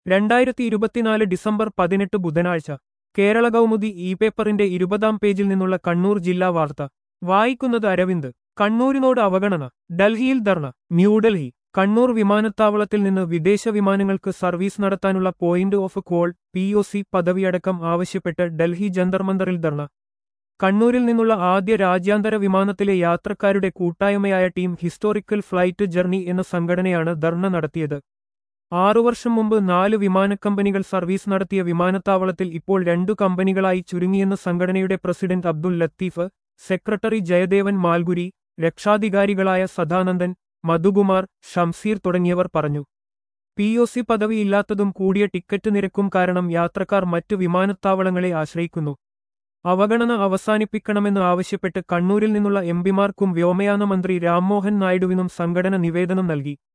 രണ്ടായിരത്തി ഇരുപത്തിനാല് ഡിസംബർ പതിനെട്ട് ബുധനാഴ്ച കേരള കൗമുദി ഇ പേപ്പറിന്റെ ഇരുപതാം പേജിൽ നിന്നുള്ള കണ്ണൂർ ജില്ലാ വാർത്ത വായിക്കുന്നത് അരവിന്ദ് കണ്ണൂരിനോട് അവഗണന ഡൽഹിയിൽ ധർണ ന്യൂഡൽഹി കണ്ണൂർ വിമാനത്താവളത്തിൽ നിന്ന് വിദേശ വിമാനങ്ങൾക്ക് സർവീസ് നടത്താനുള്ള point of call P O C പദവിയടക്കം ആവശ്യപ്പെട്ട് ഡൽഹി ജന്തർമന്ദറിൽ ധർണ കണ്ണൂരിൽ നിന്നുള്ള ആദ്യ രാജ്യാന്തര വിമാനത്തിലെ യാത്രക്കാരുടെ കൂട്ടായ്മയായ ടീം ഹിസ്റ്റോറിക്കൽ ഫ്ലൈറ്റ് ജർണി എന്ന സംഘടനയാണ് ധർണ നടത്തിയത് ആറു വർഷം മുമ്പ് നാല് വിമാനക്കമ്പനികൾ സർവീസ് നടത്തിയ വിമാനത്താവളത്തിൽ ഇപ്പോൾ രണ്ടു കമ്പനികളായി ചുരുങ്ങിയെന്ന് സംഘടനയുടെ പ്രസിഡന്റ് അബ്ദുൽ ലത്തീഫ് സെക്രട്ടറി ജയദേവൻ മാൽഗുരി രക്ഷാധികാരികളായ സദാനന്ദൻ മധുകുമാർ ഷംസീർ തുടങ്ങിയവർ പറഞ്ഞു പി ഒ സി പദവിയില്ലാത്തതും കൂടിയ ടിക്കറ്റ് നിരക്കും കാരണം യാത്രക്കാർ മറ്റു വിമാനത്താവളങ്ങളെ ആശ്രയിക്കുന്നു അവഗണന അവസാനിപ്പിക്കണമെന്ന് ആവശ്യപ്പെട്ട് കണ്ണൂരിൽ നിന്നുള്ള എംപിമാർക്കും വ്യോമയാന മന്ത്രി രാംമോഹൻ നായിഡുവിനും സംഘടന നിവേദനം നൽകി